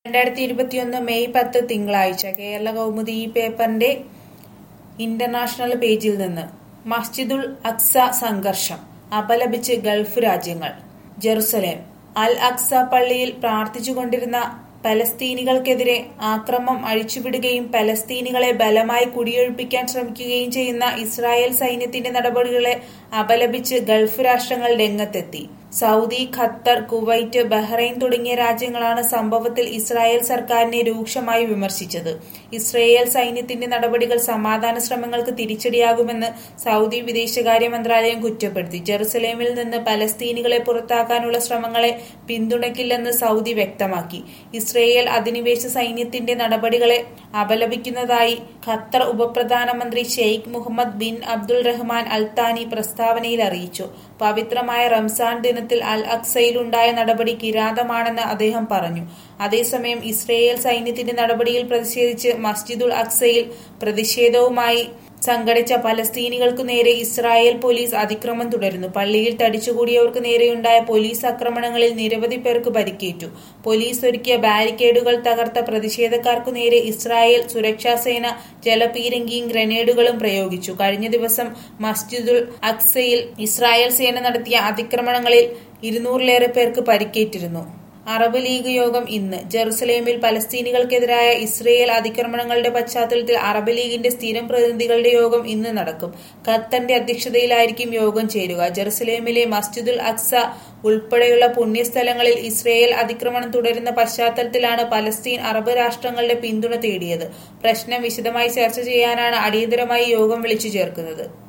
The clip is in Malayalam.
രണ്ടായിരത്തി ഇരുപത്തിയൊന്ന് മെയ് പത്ത് തിങ്കളാഴ്ച കേരള കൗമുദി ഈ പേപ്പറിന്റെ ഇന്റർനാഷണൽ പേജിൽ നിന്ന് മസ്ജിദുൽ അക്സ സംഘർഷം അപലപിച്ച് ഗൾഫ് രാജ്യങ്ങൾ ജെറുസലേം അൽ അക്സ പള്ളിയിൽ പ്രാർത്ഥിച്ചുകൊണ്ടിരുന്ന പലസ്തീനികൾക്കെതിരെ ആക്രമം അഴിച്ചുവിടുകയും പലസ്തീനികളെ ബലമായി കുടിയൊഴിപ്പിക്കാൻ ശ്രമിക്കുകയും ചെയ്യുന്ന ഇസ്രായേൽ സൈന്യത്തിന്റെ നടപടികളെ അപലപിച്ച് ഗൾഫ് രാഷ്ട്രങ്ങൾ രംഗത്തെത്തി സൗദി ഖത്തർ കുവൈറ്റ് ബഹ്റൈൻ തുടങ്ങിയ രാജ്യങ്ങളാണ് സംഭവത്തിൽ ഇസ്രായേൽ സർക്കാരിനെ രൂക്ഷമായി വിമർശിച്ചത് ഇസ്രായേൽ സൈന്യത്തിന്റെ നടപടികൾ സമാധാന ശ്രമങ്ങൾക്ക് തിരിച്ചടിയാകുമെന്ന് സൗദി വിദേശകാര്യ മന്ത്രാലയം കുറ്റപ്പെടുത്തി ജെറുസലേമിൽ നിന്ന് പലസ്തീനികളെ പുറത്താക്കാനുള്ള ശ്രമങ്ങളെ പിന്തുണയ്ക്കില്ലെന്ന് സൗദി വ്യക്തമാക്കി ഇസ്രയേൽ അധിനിവേശ സൈന്യത്തിന്റെ നടപടികളെ അപലപിക്കുന്നതായി ഖത്തർ ഉപപ്രധാനമന്ത്രി Sheikh Mohammed bin Abdul Rahman Al Thani പ്രസ്താവനയിൽ അറിയിച്ചു പവിത്രമായ റംസാൻ ദിനത്തിൽ അൽ അക്സയിലുണ്ടായ നടപടി കിരാതമാണെന്ന് അദ്ദേഹം പറഞ്ഞു അതേസമയം ഇസ്രയേൽ സൈന്യത്തിന്റെ നടപടിയിൽ പ്രതിഷേധിച്ച് മസ്ജിദുൽ അക്സയിൽ പ്രതിഷേധവുമായി സംഘടിച്ച പലസ്തീനികൾക്കു നേരെ ഇസ്രായേൽ പോലീസ് അതിക്രമം തുടരുന്നു പള്ളിയിൽ തടിച്ചുകൂടിയവർക്ക് നേരെയുണ്ടായ പോലീസ് ആക്രമണങ്ങളിൽ നിരവധി പേർക്ക് പരിക്കേറ്റു പോലീസ് ഒരുക്കിയ ബാരിക്കേഡുകൾ തകർത്ത പ്രതിഷേധക്കാർക്കു നേരെ ഇസ്രായേൽ സുരക്ഷാസേന ജലപീരങ്കിയും ഗ്രനേഡുകളും പ്രയോഗിച്ചു കഴിഞ്ഞ ദിവസം മസ്ജിദുൽ അക്സയിൽ ഇസ്രായേൽ സേന നടത്തിയ അതിക്രമണങ്ങളിൽ ഇരുന്നൂറിലേറെ പേർക്ക് പരിക്കേറ്റിരുന്നു അറബ് ലീഗ് യോഗം ഇന്ന് ജെറുസലേമിൽ പലസ്തീനികൾക്കെതിരായ ഇസ്രയേൽ അതിക്രമണങ്ങളുടെ പശ്ചാത്തലത്തിൽ അറബ് ലീഗിന്റെ സ്ഥിരം പ്രതിനിധികളുടെ യോഗം ഇന്ന് നടക്കും ഖത്തറിന്റെ അധ്യക്ഷതയിലായിരിക്കും യോഗം ചേരുക ജെറുസലേമിലെ മസ്ജിദുൽ അക്സ ഉൾപ്പെടെയുള്ള പുണ്യസ്ഥലങ്ങളിൽ ഇസ്രയേൽ അതിക്രമണം തുടരുന്ന പശ്ചാത്തലത്തിലാണ് പലസ്തീൻ അറബ് രാഷ്ട്രങ്ങളുടെ പിന്തുണ തേടിയത് പ്രശ്നം വിശദമായി ചർച്ച ചെയ്യാനാണ് അടിയന്തരമായി യോഗം വിളിച്ചു ചേർക്കുന്നത്